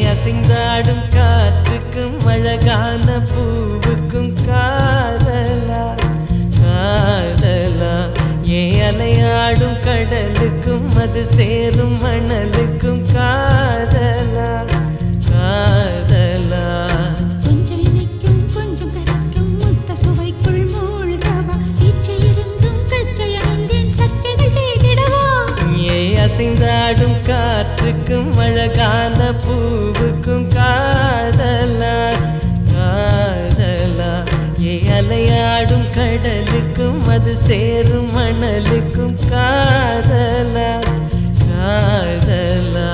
அசைந்தாடும் காற்றுக்கும் அழகான பூவுக்கும் காதலா காதலா ஏ அலையாடும் கடலுக்கும் அது சேரும் மணலுக்கும் காதலா காதலா கொஞ்சம் இனிக்கும் கொஞ்சம் கரைக்கும் முத்த சுவைக்குள் மூழ்கவா இச்சை இருந்தும் கச்சை அணிந்தேன் சச்சைகள் செய்திடவா ஏ அசைந்தாடும் காற்றுக்கும் அழகான பூவுக்கும் காதலா காதலா ஏ அலையாடும் கடலுக்கும் அது சேரும் மணலுக்கும் காதலா காதலா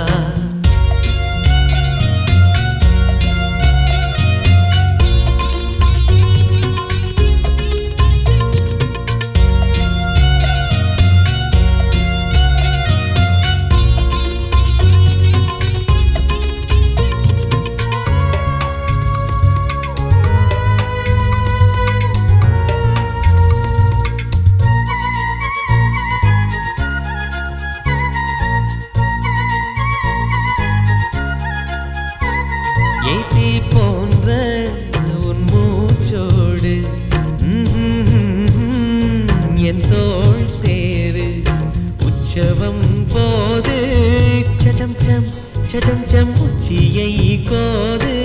ஏத்தி போன்ற உன் மூச்சோடு ம்ம், என் தோள் சேரு உற்சவம் போது சடம் சம் சடம் சம் உச்சியை கோது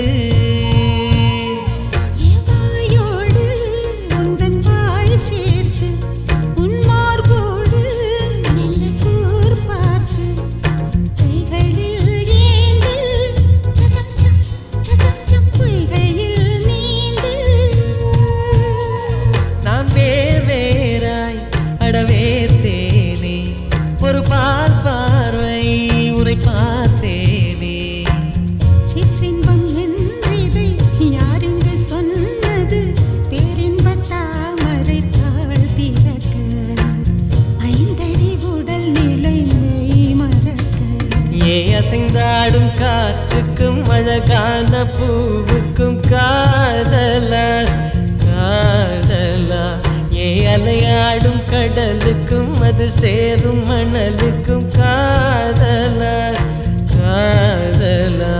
என் வாயோடு உந்தன் வாய் சேர்த்து உன் மார்போடு மெல்ல கூர் பார்த்து கைகளில் ஏந்து சச்சம் சம் சச்சம் சம் பொய்கையில் நீந்து நான் வேர் வேறாய் அடவேர்த்தேனே ஒரு பால் பார்வை உரை பார்த்தேனே சிற்றின்பம் என்றிதை யாருங்க சொன்னது பேரின்ப தாமரை தாழ் திறக்க ஐந்தடி உடல் நிலை மெய் மறக்க ஏ அசைந்தாடும் காற்றுக்கும் அழகான பூவுக்கும் காதலா காதலா ஏ அலையாடும் கடலுக்கும் அது சேரும் மணலுக்கும் காதலா காதலா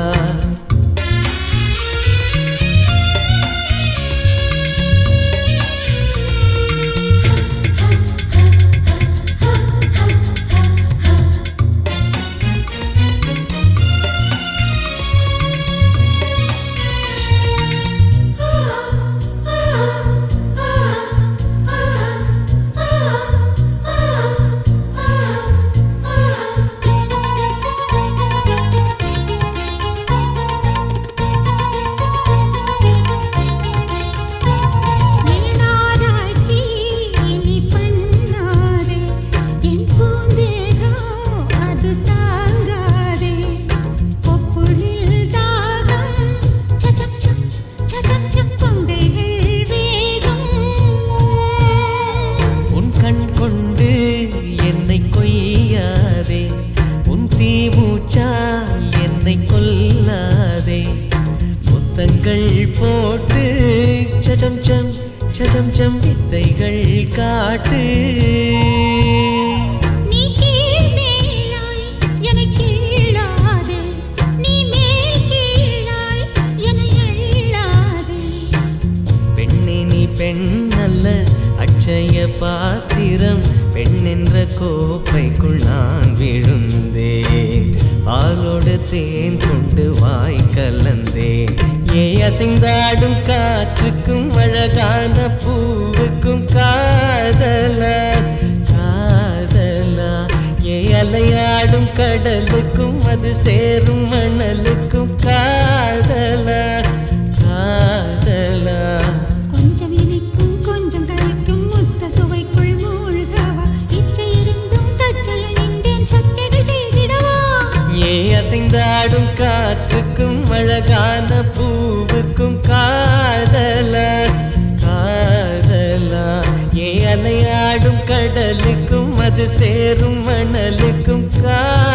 நீனாராய்ச்சி இனி பண்ணாதே என் பூந்தேகம் அது தாங்காதே கொப்புளில் தாகம் சச்சம் சம் சச்சம் சம் கொங்கைகள் வேகம் உன் கண் கொண்டு என்னை கொய்யாதே உன் தீமூச்சால் என்னை கொல்லாதே முத்தங்கள் போட்டு சஜம் சம் சஜம் சம் வித்தைகள் காட்டு நீ கீழ் மேலாய் என்னை கீழாதே நீ மேல் கீழாய் என்னை அள்ளாதே பெண்ணே நீ பெண் அல்ல அட்சய பாத்திரம் பெண் என்ற கோப்பைக்குள் நான் விழுந்தேன் பாலோடு தேன் கொண்டு வாய் கலந்தேன் ஏ அசைந்தாடும் காற்றுக்கும் அழகான பூவுக்கும் காதலா காதலா ஏ அலையாடும் கடலுக்கும் அது சேரும் மணலுக்கும் காதலா காதலா கொஞ்சம் இனிக்கும் கொஞ்சம் கரைக்கும் முத்த சுவைக்குள் மூழ்கவா இச்சை இருந்தும் கச்சை அணிந்தேன் சச்சைகள் செய்திடவா ஏ அசைந்தாடும் காற்றுக்கும் அழகான பூவுக்கும் காதலா காதலா ஏ அலையாடும் கடலுக்கும் அது சேரும் மணலுக்கும் காதலா